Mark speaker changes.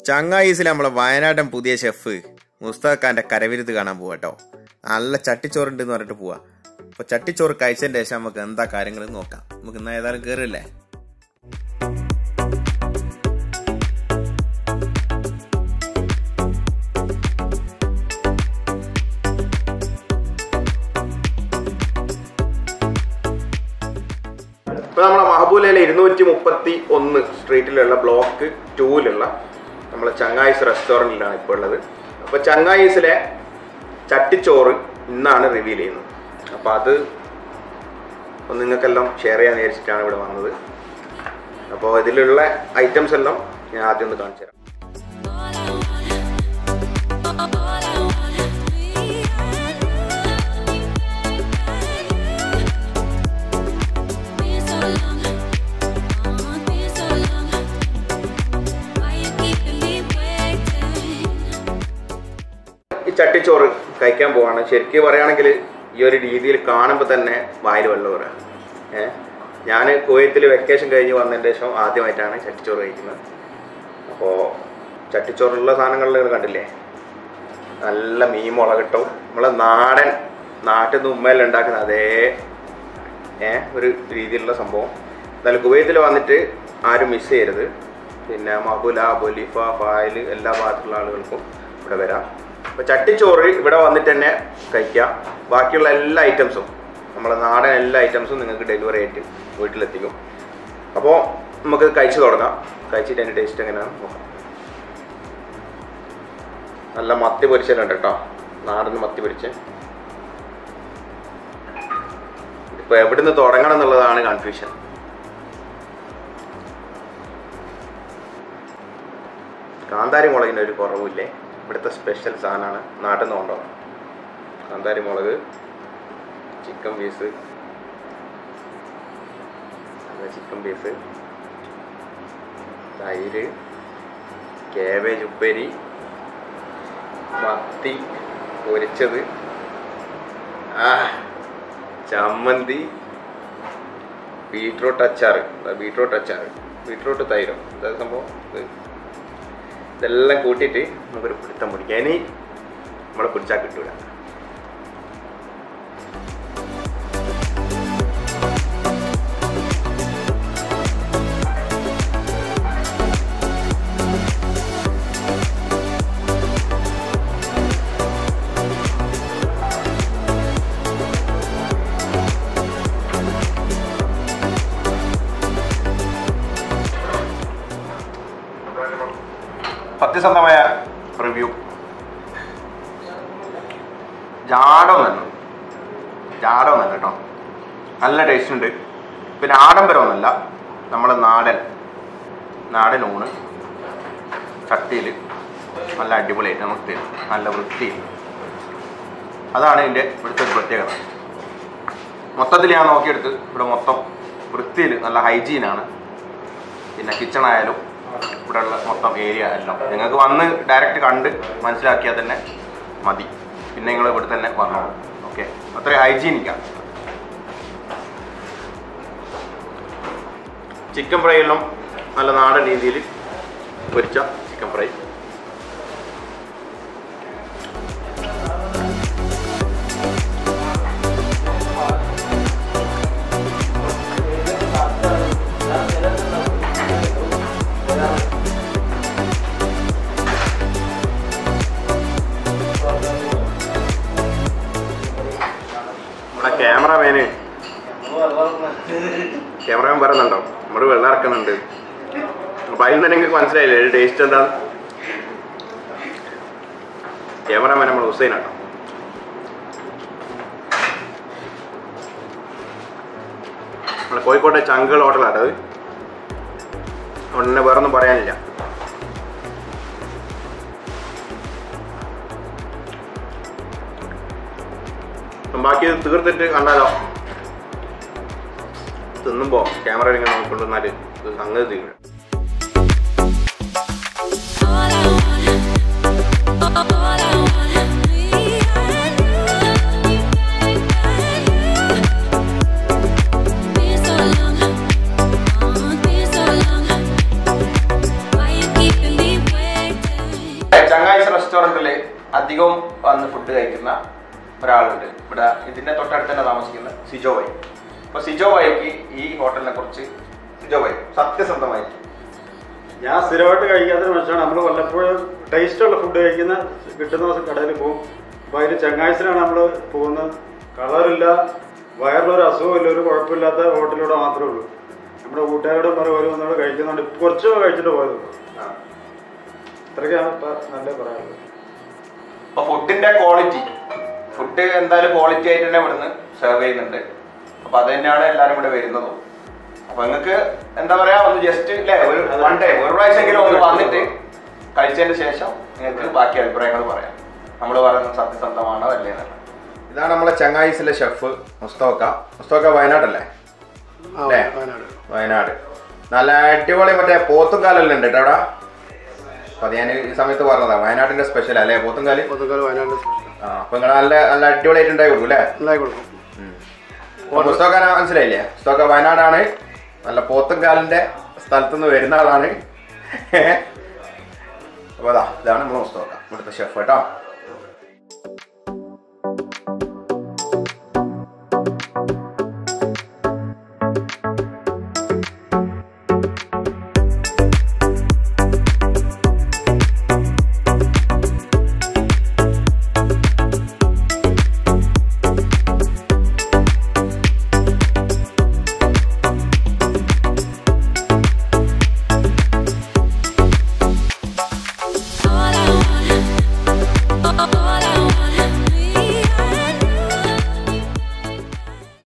Speaker 1: ചങ്ങായിസിൽ നമ്മളെ വയനാടൻ പുതിയ ഷെഫ് മുസ്താഖാന്റെ കരവിരുത് കാണാൻ പോവാട്ടോ നല്ല ചട്ടിച്ചോറുണ്ട് എന്ന് പറഞ്ഞിട്ട് പോവാ അപ്പൊ ചട്ടിച്ചോറ് കഴിച്ചതിന്റെ ശേഷം നമുക്ക് എന്താ കാര്യങ്ങൾ നോക്കാം നമുക്ക് ഇന്ന് ഏതായാലും കേറില്ലേ ഇപ്പൊ നമ്മളെ മഹബൂലയിലെ ഇരുന്നൂറ്റി മുപ്പത്തി ഒന്ന് സ്ട്രീറ്റിലുള്ള ബ്ലോക്ക് ടൂവിലുള്ള നമ്മളെ ചങ്ങായിസ് റെസ്റ്റോറൻറ്റിലാണ് ഇപ്പോൾ ഉള്ളത് അപ്പോൾ ചങ്ങായിസിലെ ചട്ടിച്ചോറ് ഇന്നാണ് റിവീൽ ചെയ്യുന്നത് അപ്പോൾ അത് ഒന്ന് നിങ്ങൾക്കെല്ലാം ഷെയർ ചെയ്യാൻ വിചാരിച്ചിട്ടാണ് ഇവിടെ വന്നത് അപ്പോൾ ഇതിലുള്ള ഐറ്റംസ് എല്ലാം ഞാൻ ആദ്യം ഒന്ന് കാണിച്ചു തരാം
Speaker 2: All I wanna be Been so long, oh, been so long. Why you keeping me waiting?
Speaker 1: ഈ ചട്ടിച്ചോറ് കഴിക്കാൻ പോവാണ് ശരിക്കും പറയുകയാണെങ്കിൽ ഈ ഒരു രീതിയിൽ കാണുമ്പോൾ തന്നെ വായിൽ വെള്ളം വരാം ഏഹ് ഞാൻ കുവൈത്തിൽ വെക്കേഷൻ കഴിഞ്ഞ് വന്നതിന് ശേഷം ആദ്യമായിട്ടാണ് ചട്ടിച്ചോറ് കഴിക്കുന്നത് അപ്പോൾ ചട്ടിച്ചോറുള്ള സാധനങ്ങളിൽ നിങ്ങൾ കണ്ടില്ലേ നല്ല മീൻ മുളകിട്ടും നമ്മളെ നാടൻ നാട്ടിൽ നിന്ന് ഉമ്മയെല്ലാം ഉണ്ടാക്കുന്ന അതേ ഏ ഒരു രീതിയിലുള്ള സംഭവം എന്നാലും കുവൈത്തിൽ വന്നിട്ട് ആരും മിസ് ചെയ്യരുത് പിന്നെ മഹുല ബൊലിഫ ഫായൽ എല്ലാ ഭാഗത്തുള്ള ആളുകൾക്കും ഇവിടെ വരാം അപ്പോൾ ചട്ടിച്ചോറ് ഇവിടെ വന്നിട്ട് തന്നെ കഴിക്കാം ബാക്കിയുള്ള എല്ലാ ഐറ്റംസും നമ്മളെ നാടൻ എല്ലാ ഐറ്റംസും നിങ്ങൾക്ക് ഡെലിവറി ആയിട്ട് വീട്ടിലെത്തിക്കും അപ്പോൾ നമുക്ക് കഴിച്ചു തുടങ്ങാം കഴിച്ചിട്ട് അതിൻ്റെ ടേസ്റ്റ് എങ്ങനെയാണെന്ന് നോക്കാം നല്ല മത്തി പൊരിച്ചിട്ടുണ്ട് കേട്ടോ നാടൻ മത്തി പൊരിച്ച് ഇപ്പൊ എവിടുന്ന് തുടങ്ങണം എന്നുള്ളതാണ് കൺഫ്യൂഷൻ കാന്താരി മുളകിന് ഒരു കുറവില്ലേ ഇവിടുത്തെ സ്പെഷ്യൽ സാധനമാണ് നാട്ടിൽ നിന്ന് കൊണ്ടുപോകാം കാന്താരി മുളക് ചിക്കൻ പീസ് ചിക്കൻ പീസ് തൈര് കേബേജ് ഉപ്പേരി മത്തി പൊരിച്ചത് ആ ചമ്മന്തി ബീട്രൂട്ട് അച്ചാർ ബീട്രൂട്ട് അച്ചാർ ബീട്രൂട്ട് തൈരം എന്താ സംഭവം ഇത് ഇതെല്ലാം കൂട്ടിയിട്ട് നമുക്കൊരു പിടുത്തം പിടിക്കാം ഇനി നമ്മളെ പിടിച്ചാൽ കിട്ടൂല സത്യസന്ധമായ റിവ്യൂ ജാടം തന്നെ ജാടം തന്നെ കേട്ടോ നല്ല ടേസ്റ്റ് ഉണ്ട് പിന്നെ ആഡംബരമൊന്നുമല്ല നമ്മുടെ നാടൻ നാടൻ ഊണ് ചട്ടിയിൽ നല്ല അടിപൊളിയായിട്ട് നമുക്ക് തരും നല്ല വൃത്തിയിൽ അതാണ് ഇതിൻ്റെ ഇവിടുത്തെ ഒരു പ്രത്യേകത മൊത്തത്തിൽ ഞാൻ നോക്കിയെടുത്ത് ഇവിടെ മൊത്തം വൃത്തിയിൽ നല്ല ഹൈജീനാണ് പിന്നെ കിച്ചൺ ആയാലും ഇവിടെയുള്ള മൊത്തം ഏരിയ എല്ലാം നിങ്ങൾക്ക് വന്ന് ഡയറക്റ്റ് കണ്ട് മനസ്സിലാക്കിയാൽ തന്നെ മതി പിന്നെ നിങ്ങൾ ഇവിടെ തന്നെ വന്നോളൂ ഓക്കെ അത്രയും ഹൈജീനിക്കാണ് ചിക്കൻ ഫ്രൈ എല്ലാം നല്ല നാടൻ രീതിയിൽ പൊരിച്ച ചിക്കൻ ഫ്രൈ നമ്മുടെ ക്യാമറമാന് ക്യാമറമാൻ പറയുന്നുണ്ടോ നമ്മൾ വെള്ളം ഇറക്കുന്നുണ്ട് അപ്പൊ അതിൽ തന്നെ നിങ്ങൾക്ക് മനസ്സിലായില്ലേ ടേസ്റ്റ് എന്താ ക്യാമറമാൻ നമ്മൾ ഹുസൈനാട്ടോ നമ്മളെ കോഴിക്കോട്ടെ ചങ്കൾ ഹോട്ടലാണ് അത് അതുകൊണ്ട് തന്നെ വേറൊന്നും പറയാനില്ല അപ്പം ബാക്കി ഇത് തീർത്തിട്ട് കണ്ടാലോ തിന്നുമ്പോ ക്യാമറ ഇങ്ങനെ നോക്കിക്കൊണ്ടിരുന്നാല് ഇത് സംഗതി തീരും
Speaker 2: All I wanna, all I wanna be Been so long, oh, been so long. Why you keeping me waiting?
Speaker 1: റെസ്റ്റോറൻറ്റിൽ അധികവും വന്ന് ഫുഡ് കഴിക്കുന്ന ഒരാളുണ്ട് ഇവിടെ ഇതിന്റെ തൊട്ടടുത്ത് തന്നെ താമസിക്കുന്ന സിജോ വൈ അപ്പോൾ സിജോ വൈക്ക് ഈ ഹോട്ടലിനെ കുറിച്ച് സിജോ വൈ സത്യസന്ധമായി
Speaker 3: ഞാൻ സ്ഥിരമായിട്ട് കഴിക്കാത്ത മനുഷ്യനാണ് നമ്മൾ വല്ലപ്പോഴും ടേസ്റ്റുള്ള ഫുഡ് കഴിക്കുന്ന കിട്ടുന്ന ദിവസം കടയിൽ പോകും അപ്പോൾ അതിൽ ചങ്ങാഴ്ചയിലാണ് നമ്മൾ പോകുന്നത് കളറില്ല വയറിലൊരു അസുഖമില്ല ഒരു കുഴപ്പമില്ലാത്ത ഹോട്ടലിലൂടെ മാത്രമേ ഉള്ളൂ നമ്മുടെ കൂട്ടുകാരോട് പറയും ഒരു വന്നോട് കഴിക്കുന്നുണ്ട് കുറച്ച് കഴിച്ചിട്ട് പോയത് ഇത്രയ്ക്കാണ് ഇപ്പം നല്ല പറയാനുള്ളത്
Speaker 1: അപ്പോൾ ഫുഡിന്റെ ക്വാളിറ്റി ഫുഡ് എന്തായാലും ക്വാളിറ്റി ആയിട്ട് തന്നെ ഇവിടുന്ന് സെർവ് ചെയ്യുന്നുണ്ട് അപ്പോൾ അത് തന്നെയാണ് എല്ലാവരും ഇവിടെ വരുന്നതും അപ്പോൾ നിങ്ങൾക്ക് എന്താ പറയാ ഒന്ന് ജസ്റ്റ് അല്ലേ ഒരു വൺ ടൈം ഒരു പ്രാവശ്യമെങ്കിലും ഒന്ന് വന്നിട്ട് കഴിച്ചതിന് ശേഷം നിങ്ങൾക്ക് ബാക്കി അഭിപ്രായങ്ങൾ പറയാം നമ്മൾ പറയുന്നത് സത്യസന്ധമാണോ അല്ലേ എന്നുള്ളത് ഇതാണ് നമ്മളെ ചങ്ങായിസിലെ ഷെഫ് മുസ്തോക്ക മുസ്തോക്ക വയനാടല്ലേ അല്ലേ വയനാട് നല്ല അടിപൊളി മറ്റേ പോത്തുംകാലെല്ലാം ഉണ്ട് കേട്ടോ അവിടെ അപ്പൊ അത് ഞാൻ ഈ സമയത്ത് പറഞ്ഞതാ വയനാടിന്റെ സ്പെഷ്യൽ അല്ലേ പോത്തുംകാല്
Speaker 3: പൊതുക്കാൽ വയനാട്
Speaker 1: ആ അപ്പൊ നിങ്ങൾ നല്ല നല്ല അടിപൊളിയായിട്ട് ഉണ്ടായി കൊടുക്കും അല്ലേ
Speaker 3: ഉണ്ടായി കൊടുക്കും
Speaker 1: പുസ്തക മനസ്സിലായില്ലേ പുസ്തക വയനാടാണ് നല്ല പോത്തുംകാലിന്റെ സ്ഥലത്ത് നിന്ന് വരുന്ന ആളാണ് അപ്പൊ അതാ ഇതാണ് നമ്മൾ പുസ്തകം ഇവിടുത്തെ ഷെഫ് കേട്ടോ